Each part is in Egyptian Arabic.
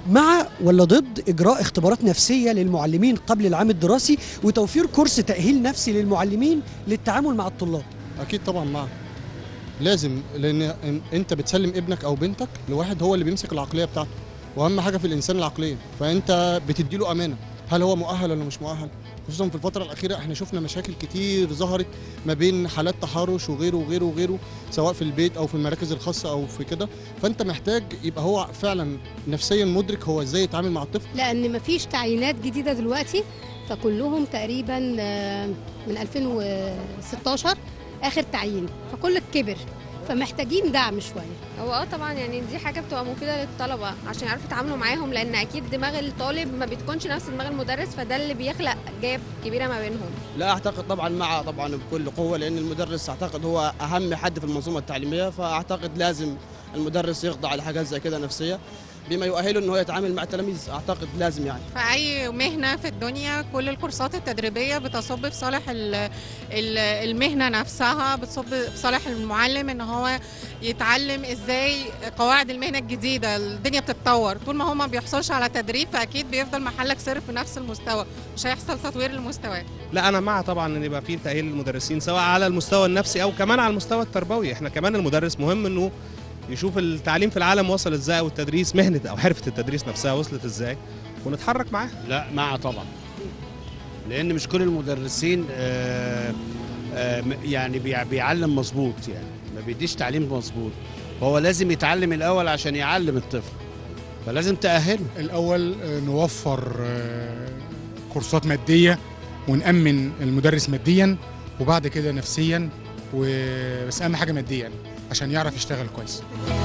مع ولا ضد اجراء اختبارات نفسيه للمعلمين قبل العام الدراسي وتوفير كورس تاهيل نفسي للمعلمين للتعامل مع الطلاب اكيد طبعا معه لازم لان انت بتسلم ابنك او بنتك لواحد هو اللي بيمسك العقليه بتاعته واهم حاجه في الانسان العقليه فانت بتدي له امانه هل هو مؤهل ولا مش مؤهل خصوصا في الفتره الاخيره احنا شفنا مشاكل كتير ظهرت ما بين حالات تحرش وغيره وغيره وغيره سواء في البيت او في المراكز الخاصه او في كده فانت محتاج يبقى هو فعلا نفسيا مدرك هو ازاي يتعامل مع الطفل لان مفيش تعيينات جديده دلوقتي فكلهم تقريبا آه، من 2016 اخر تعيين فكل كبر فمحتاجين دعم شويه هو اه طبعا يعني دي حاجه بتبقى مفيده للطلبه عشان يعرفوا يتعاملوا معاهم لان اكيد دماغ الطالب ما بتكونش نفس دماغ المدرس فده اللي بيخلق جاب كبيره ما بينهم لا اعتقد طبعا مع طبعا بكل قوه لان المدرس اعتقد هو اهم حد في المنظومه التعليميه فاعتقد لازم المدرس يخضع لحاجات زي كده نفسيه بما يؤهله ان هو يتعامل مع التلاميذ اعتقد لازم يعني في اي مهنه في الدنيا كل الكورسات التدريبيه بتصب في صالح ال- ال- المهنه نفسها بتصب في صالح المعلم ان هو يتعلم ازاي قواعد المهنه الجديده الدنيا بتتطور طول ما هو ما بيحصلش على تدريب فاكيد بيفضل محلك سر في نفس المستوى مش هيحصل تطوير للمستوى لا انا مع طبعا ان يبقى في تاهيل للمدرسين سواء على المستوى النفسي او كمان على المستوى التربوي احنا كمان المدرس مهم انه يشوف التعليم في العالم وصل ازاي والتدريس مهنه او حرفه التدريس نفسها وصلت ازاي ونتحرك معاها لا مع طبعا لان مش كل المدرسين آه، آه، م- يعني بيع- بيعلم مظبوط يعني ما بيديش تعليم مظبوط فهو لازم يتعلم الاول عشان يعلم الطفل فلازم تأهله الأول آه، نوفر آه، كورسات مادية ونأمن المدرس ماديا وبعد كده نفسيا و- بس أهم حاجة ماديا عشان يعرف يشتغل كويس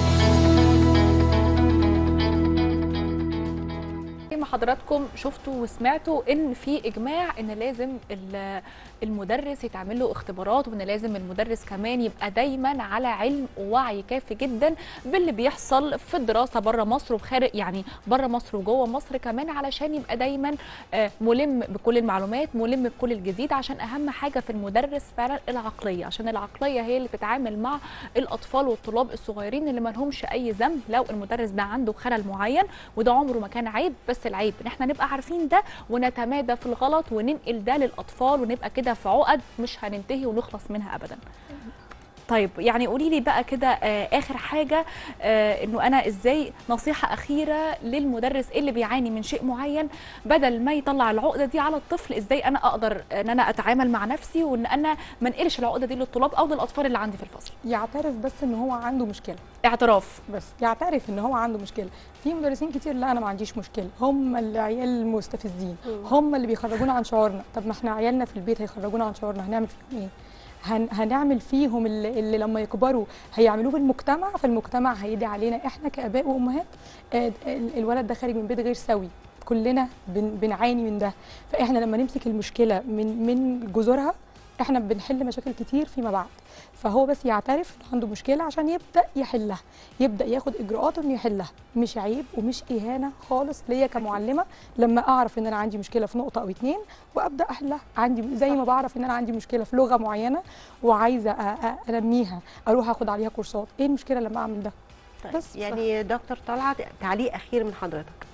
زي ما حضراتكم شفتوا وسمعتوا ان في اجماع ان لازم ال- المدرس يتعمل له اختبارات وان لازم المدرس كمان يبقى دايما على علم ووعي كافي جدا باللي بيحصل في الدراسه بره مصر وخارج يعني بره مصر وجوه مصر كمان علشان يبقى دايما آه، ملم بكل المعلومات ملم بكل الجديد عشان اهم حاجه في المدرس فعلا العقليه عشان العقليه هي اللي بتتعامل مع الاطفال والطلاب الصغيرين اللي ما لهمش اي ذنب لو المدرس ده عنده خلل معين وده عمره ما كان عيب بس العيب ان احنا نبقى عارفين ده ونتمادى في الغلط وننقل ده للاطفال ونبقى كده في عقد مش هننتهي ونخلص منها ابدا طيب يعني قولي لي بقى كده آه اخر حاجه آه انه انا ازاي نصيحه اخيره للمدرس اللي بيعاني من شيء معين بدل ما يطلع العقده دي على الطفل ازاي انا اقدر ان انا اتعامل مع نفسي وان انا ما انقلش العقده دي للطلاب او للاطفال اللي عندي في الفصل يعترف بس ان هو عنده مشكله اعتراف بس يعترف ان هو عنده مشكله في مدرسين كتير لا انا ما عنديش مشكله هم العيال المستفزين هم اللي بيخرجونا عن شعورنا طب ما احنا عيالنا في البيت هيخرجونا عن شعورنا هنعمل فيهم ايه هن هنعمل فيهم اللي, اللي لما يكبروا هيعملوه في المجتمع فالمجتمع هيدي علينا احنا كاباء وامهات آه، ال- الولد ده خارج من بيت غير سوي كلنا بن بنعاني من ده فاحنا لما نمسك المشكله من من جذورها احنا بنحل مشاكل كتير فيما بعد فهو بس يعترف ان عنده مشكله عشان يبدا يحلها يبدا ياخد اجراءات انه يحلها مش عيب ومش اهانه خالص ليا كمعلمه لما اعرف ان انا عندي مشكله في نقطه او اتنين وابدا احلها عندي زي ما بعرف ان انا عندي مشكله في لغه معينه وعايزه أ- أ- انميها اروح اخد عليها كورسات ايه المشكله لما اعمل ده طيب بس يعني دكتور طلعت تعليق اخير من حضرتك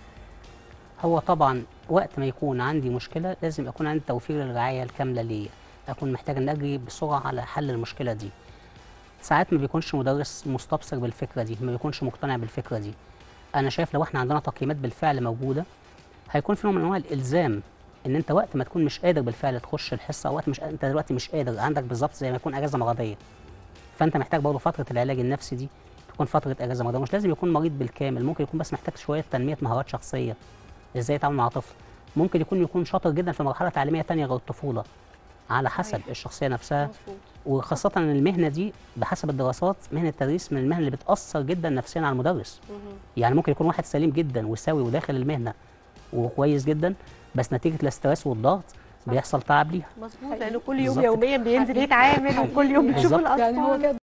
هو طبعا وقت ما يكون عندي مشكله لازم يكون عندي توفير الرعايه الكامله ليا اكون محتاج ان اجري بسرعه على حل المشكله دي ساعات ما بيكونش مدرس مستبصر بالفكره دي ما بيكونش مقتنع بالفكره دي انا شايف لو احنا عندنا تقييمات بالفعل موجوده هيكون في نوع من انواع الالزام ان انت وقت ما تكون مش قادر بالفعل تخش الحصه او وقت مش انت دلوقتي مش قادر عندك بالظبط زي ما يكون اجازه مرضيه فانت محتاج برضه فتره العلاج النفسي دي تكون فتره اجازه مرضيه مش لازم يكون مريض بالكامل ممكن يكون بس محتاج شويه تنميه مهارات شخصيه ازاي يتعامل مع طفل ممكن يكون يكون شاطر جدا في مرحله تعليميه تانية غير الطفوله على حسب الشخصيه نفسها وخاصه ان المهنه دي بحسب الدراسات مهنه التدريس من المهن اللي بتاثر جدا نفسيا على المدرس يعني ممكن يكون واحد سليم جدا وسوي وداخل المهنه وكويس جدا بس نتيجه الاسترس والضغط بيحصل تعب ليها مظبوط لانه كل يوم بالظبط. يوميا بينزل يتعامل وكل يوم بيشوف بالظبط. الاطفال يعني هو كده